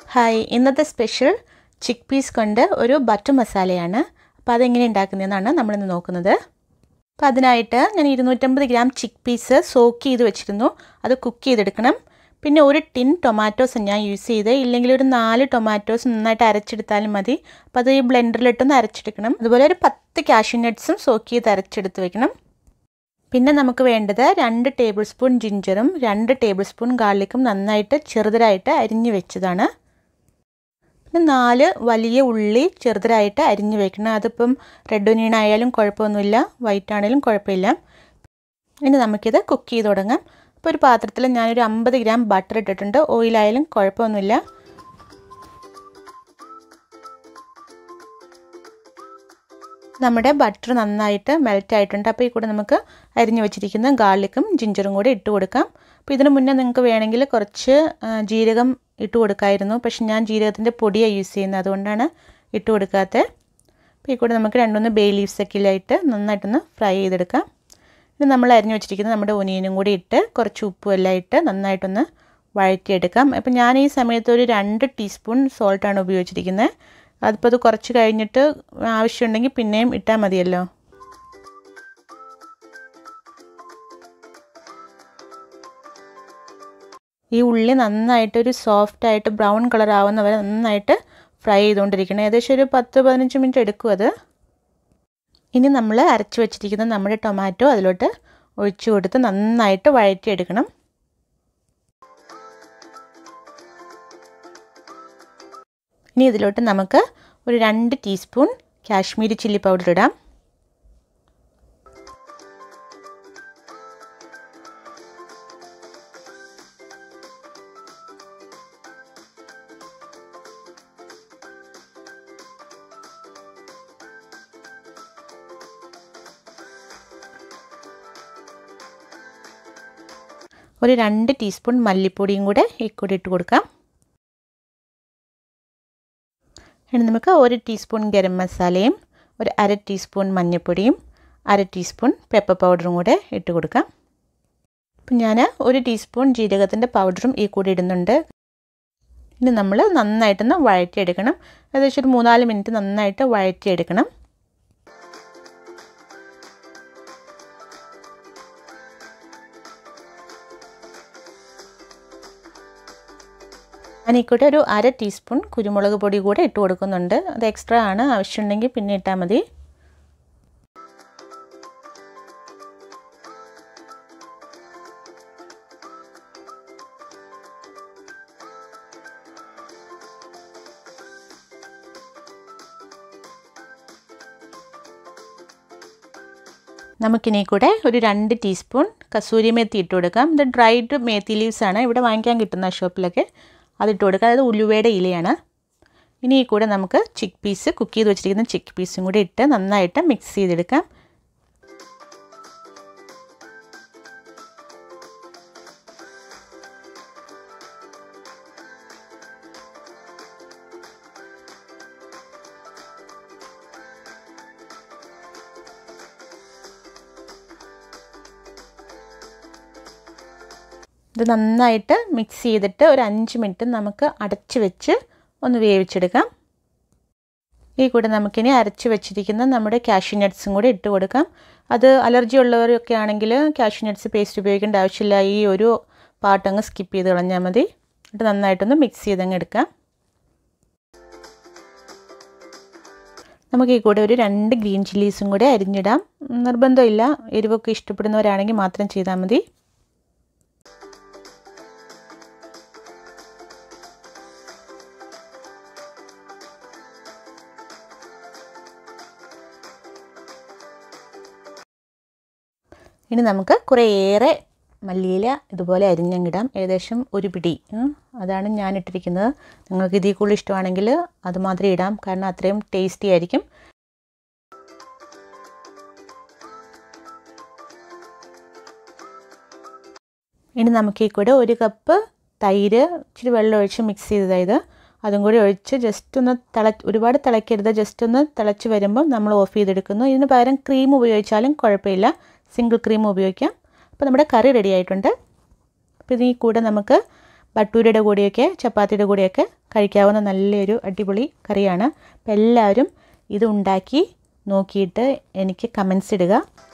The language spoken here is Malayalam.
ഹായ് ഇന്നത്തെ സ്പെഷ്യൽ ചിക്ക് പീസ് കൊണ്ട് ഒരു ബട്ടർ മസാലയാണ് അപ്പോൾ അതെങ്ങനെ ഉണ്ടാക്കുന്നതെന്നാണ് നമ്മളിന്ന് നോക്കുന്നത് അപ്പോൾ അതിനായിട്ട് ഞാൻ ഇരുന്നൂറ്റമ്പത് ഗ്രാം ചിക്ക് പീസ് സോക്ക് ചെയ്ത് വെച്ചിരുന്നു അത് കുക്ക് ചെയ്തെടുക്കണം പിന്നെ ഒരു ടിൻ ടൊമാറ്റോസ് ഞാൻ യൂസ് ചെയ്ത് ഇല്ലെങ്കിൽ ഒരു നാല് ടൊമാറ്റോസ് നന്നായിട്ട് അരച്ചെടുത്താലും മതി അപ്പോൾ അത് ഈ ബ്ലെൻഡറിലിട്ടൊന്ന് അരച്ചെടുക്കണം അതുപോലെ ഒരു പത്ത് കാഷ്യൂ നട്ട്സും സോക്ക് ചെയ്ത് അരച്ചെടുത്ത് വെക്കണം പിന്നെ നമുക്ക് വേണ്ടത് രണ്ട് ടേബിൾ സ്പൂൺ ജിഞ്ചറും രണ്ട് ടേബിൾ സ്പൂൺ ഗാർലിക്കും നന്നായിട്ട് ചെറുതായിട്ട് അരിഞ്ഞു വെച്ചതാണ് പിന്നെ നാല് വലിയ ഉള്ളി ചെറുതായിട്ട് അരിഞ്ഞു വെക്കണം അതിപ്പം റെഡ് ഒനിയൻ ആയാലും കുഴപ്പമൊന്നുമില്ല വൈറ്റ് ആണെങ്കിലും കുഴപ്പമില്ല ഇനി നമുക്കിത് കുക്ക് ചെയ്ത് തുടങ്ങാം അപ്പോൾ ഒരു പാത്രത്തിൽ ഞാനൊരു അമ്പത് ഗ്രാം ബട്ടർ ഇട്ടിട്ടുണ്ട് ഓയിലായാലും കുഴപ്പമൊന്നുമില്ല നമ്മുടെ ബട്ടർ നന്നായിട്ട് മെൽറ്റ് ആയിട്ടുണ്ട് അപ്പോൾ ഈ കൂടെ നമുക്ക് അരിഞ്ഞു വെച്ചിരിക്കുന്ന ഗാർലിക്കും ജിഞ്ചറും കൂടി ഇട്ട് കൊടുക്കാം അപ്പോൾ ഇതിന് മുന്നേ നിങ്ങൾക്ക് വേണമെങ്കിൽ കുറച്ച് ജീരകം ഇട്ട് കൊടുക്കായിരുന്നു പക്ഷെ ഞാൻ ജീരകത്തിൻ്റെ പൊടിയാണ് യൂസ് ചെയ്യുന്നത് അതുകൊണ്ടാണ് ഇട്ട് കൊടുക്കാത്തത് അപ്പോൾ ഈ കൂടെ നമുക്ക് രണ്ടൊന്ന് ബേ ലീവ്സൊക്കെ ഇല്ലായിട്ട് നന്നായിട്ടൊന്ന് ഫ്രൈ ചെയ്തെടുക്കാം ഇത് നമ്മൾ അരിഞ്ഞു വെച്ചിരിക്കുന്ന നമ്മുടെ ഒനിയനും കൂടി ഇട്ട് കുറച്ച് ഉപ്പും എല്ലാം ഇട്ട് നന്നായിട്ടൊന്ന് വഴറ്റിയെടുക്കാം അപ്പോൾ ഞാൻ ഈ സമയത്ത് ഒരു രണ്ട് ടീസ്പൂൺ സോൾട്ടാണ് ഉപയോഗിച്ചിരിക്കുന്നത് അതിപ്പോൾ അത് കുറച്ച് കഴിഞ്ഞിട്ട് ആവശ്യമുണ്ടെങ്കിൽ പിന്നെയും ഇട്ടാൽ മതിയല്ലോ ഈ ഉള്ളി നന്നായിട്ട് ഒരു സോഫ്റ്റ് ആയിട്ട് ബ്രൗൺ കളർ ആവുന്ന വരെ നന്നായിട്ട് ഫ്രൈ ചെയ്തുകൊണ്ടിരിക്കണം ഏകദേശം ഒരു പത്ത് പതിനഞ്ച് മിനിറ്റ് എടുക്കും അത് ഇനി നമ്മൾ അരച്ച് വെച്ചിരിക്കുന്ന നമ്മുടെ ടൊമാറ്റോ അതിലോട്ട് ഒഴിച്ചു കൊടുത്ത് നന്നായിട്ട് വഴറ്റിയെടുക്കണം ഇനി ഇതിലോട്ട് നമുക്ക് ഒരു രണ്ട് ടീസ്പൂൺ കാശ്മീരി ചില്ലി പൗഡർ ഇടാം ഒരു രണ്ട് ടീസ്പൂൺ മല്ലിപ്പൊടിയും കൂടെ ഈ കൂടി ഇട്ട് കൊടുക്കാം ഇനി നമുക്ക് ഒരു ടീസ്പൂൺ ഗരം മസാലയും ഒരു അര ടീസ്പൂൺ മഞ്ഞൾപ്പൊടിയും അര ടീസ്പൂൺ പെപ്പർ പൗഡറും കൂടെ ഇട്ട് കൊടുക്കാം അപ്പം ഞാൻ ഒരു ടീസ്പൂൺ ജീരകത്തിൻ്റെ പൗഡറും ഈ കൂടി ഇടുന്നുണ്ട് ഇനി നമ്മൾ നന്നായിട്ടൊന്ന് വഴറ്റിയെടുക്കണം ഏകദേശം ഒരു മൂന്നാല് മിനിറ്റ് നന്നായിട്ട് വഴറ്റിയെടുക്കണം ഞാനിക്കൂടെ ഒരു അര ടീസ്പൂൺ കുരുമുളക് പൊടി കൂടെ ഇട്ട് കൊടുക്കുന്നുണ്ട് അത് എക്സ്ട്രാ ആണ് ആവശ്യമുണ്ടെങ്കിൽ പിന്നെ ഇട്ടാൽ മതി നമുക്കിനി കൂടെ ഒരു രണ്ട് ടീസ്പൂൺ കസൂരി മേത്തി ഇട്ട് കൊടുക്കാം ഇത് ഡ്രൈഡ് മേത്തി ലീവ്സ് ആണ് ഇവിടെ വാങ്ങിക്കാൻ കിട്ടുന്ന ഷോപ്പിലൊക്കെ അതിട്ട് കൊടുക്കുക അതായത് ഉലുവയുടെ ഇലയാണ് ഇനി ഈ കൂടെ നമുക്ക് ചിക്ക് പീസ് കുക്ക് ചെയ്ത് വെച്ചിരിക്കുന്ന ചിക്ക് പീസും കൂടി ഇട്ട് നന്നായിട്ട് മിക്സ് ചെയ്തെടുക്കാം ഇത് നന്നായിട്ട് മിക്സ് ചെയ്തിട്ട് ഒരു അഞ്ച് മിനിറ്റ് നമുക്ക് അടച്ച് വെച്ച് ഒന്ന് വേവിച്ചെടുക്കാം ഈ കൂടെ നമുക്കിനി അരച്ച് വെച്ചിരിക്കുന്ന നമ്മുടെ കാഷ്യൂ നട്ട്സും കൂടി ഇട്ട് കൊടുക്കാം അത് അലർജി ഉള്ളവരൊക്കെ ആണെങ്കിൽ കാഷ്യൂ നട്ട്സ് പേസ്റ്റ് ഉപയോഗിക്കേണ്ട ആവശ്യമില്ല ഈ ഒരു പാട്ടങ്ങ് സ്കിപ്പ് ചെയ്ത് കളഞ്ഞാൽ മതി എന്നിട്ട് നന്നായിട്ടൊന്ന് മിക്സ് ചെയ്തങ്ങ് എടുക്കാം നമുക്ക് ഈ കൂടെ ഒരു രണ്ട് ഗ്രീൻ ചില്ലീസും കൂടെ അരിഞ്ഞിടാം നിർബന്ധമില്ല എരിവൊക്കെ ഇഷ്ടപ്പെടുന്നവരാണെങ്കിൽ മാത്രം ചെയ്താൽ മതി ഇനി നമുക്ക് കുറേയേറെ മല്ലിയില ഇതുപോലെ അരിഞ്ഞങ്ങിടാം ഏകദേശം ഒരു പിടി അതാണ് ഞാൻ ഇട്ടിരിക്കുന്നത് നിങ്ങൾക്ക് ഇതിൽ കൂടുതൽ ഇഷ്ടമാണെങ്കിൽ അത് മാത്രമേ ഇടാം കാരണം അത്രയും ടേസ്റ്റി ആയിരിക്കും ഇനി നമുക്ക് ഈ കൂടെ ഒരു കപ്പ് തൈര് ഇച്ചിരി വെള്ളം ഒഴിച്ച് മിക്സ് ചെയ്തതായത് അതും കൂടി ഒഴിച്ച് ജസ്റ്റ് ഒന്ന് തിള ഒരുപാട് തിളയ്ക്കരുത് ജസ്റ്റ് ഒന്ന് തിളച്ച് വരുമ്പോൾ നമ്മൾ ഓഫ് ചെയ്തെടുക്കുന്നു ഇതിന് പകരം ക്രീം ഉപയോഗിച്ചാലും കുഴപ്പമില്ല സിംഗിൾ ക്രീം ഉപയോഗിക്കാം അപ്പോൾ നമ്മുടെ കറി റെഡി ആയിട്ടുണ്ട് അപ്പോൾ ഇതിൽ കൂടെ നമുക്ക് ബട്ടൂരയുടെ കൂടെയൊക്കെ ചപ്പാത്തിയുടെ കൂടെയൊക്കെ കഴിക്കാവുന്ന നല്ലൊരു അടിപൊളി കറിയാണ് അപ്പോൾ എല്ലാവരും ഇത് ഉണ്ടാക്കി നോക്കിയിട്ട് എനിക്ക് കമൻസ് ഇടുക